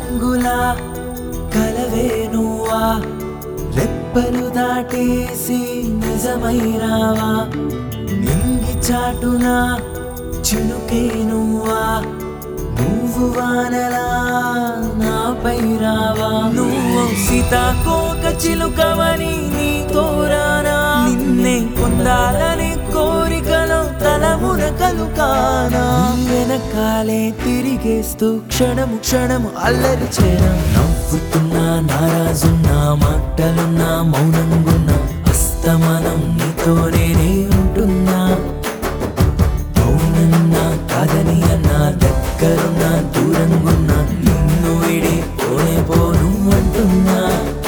రంగుల కలవే నువ్వా రెప్పలు దాటేసి నిజమై రావా నింగి చాటున చినుకే నువ్వా నువ్వు వానలా నాపై రావా నువ్వు సీతాకోక చిలుకవని నీ తోరానా నిన్నే పొందాలని కోరికలో తలమున కలుకానా నీ వెనకాలే తిరిగేస్తూ క్షణము క్షణము అల్లరి చేరా నవ్వుతున్నా నారాజున్నా మాటలున్నా మౌనంగున్నా అస్తమనం నీతోనే నే ఉంటున్నా అవునన్నా కాదని అన్నా దగ్గరున్నా దూరంగున్నా నిన్ను విడి పోనే పోను అంటున్నా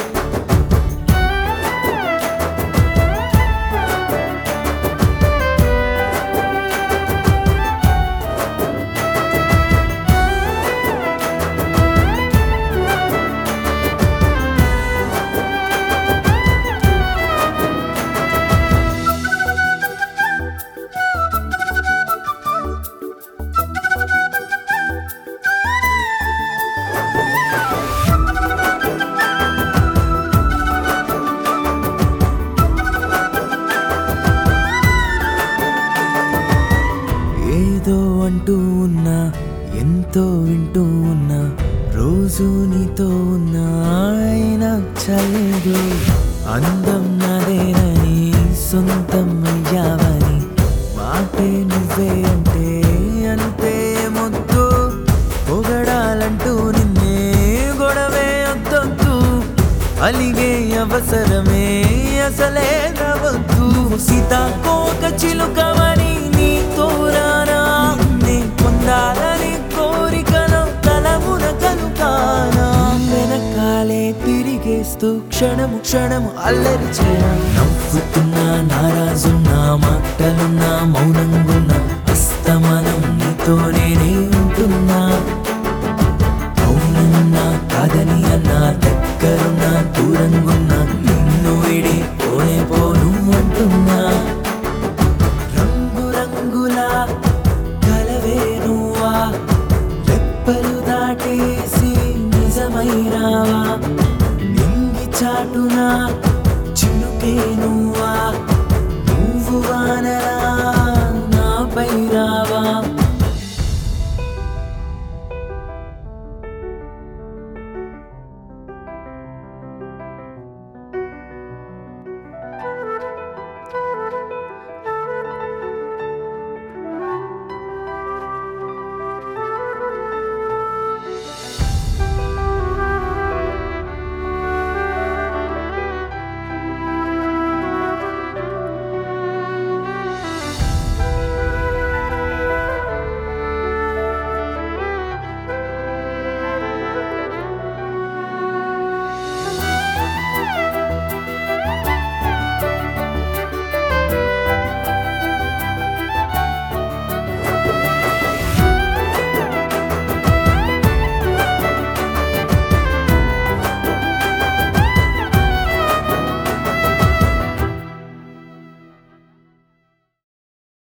ఏదో అంటూ ఉన్నా ఎంతో వింటూ ఉన్నా రోజు నీతో ఉన్నా ఆయన చలేదు అందం నాదేనని సొంతం అయ్యావని మాటే నువ్వే అంటే అంతే ముద్దు పొగడాలంటూ నిన్నే గొడవే వద్దొద్దు అలిగే అవసరమే అసలే నవద్దు సీతాకోక చిలుకవని నీ తోరానా నిన్నే పొందాలని కోరికలో తలమున కలుకానా వెనకాలే తిరిగేస్తూ క్షణము క్షణము అల్లరి చేయా నవ్వుతున్నా నారాజున్నా మాటలున్నా మౌనంగున్నా అస్తమనం నీతోనే నే ఉంటున్నా అవునన్నా కాదని అన్నా దగ్గరున్నా దూరంగున్నా నిన్ను విడి పోనే పోను అంటున్నా రంగు రంగుల కలవే నువ్వా రెప్పలు దాటేసి నిజమై రావా నింగి చాటున చినుకే నువ్వా నువ్వు వానలా నాపై రావా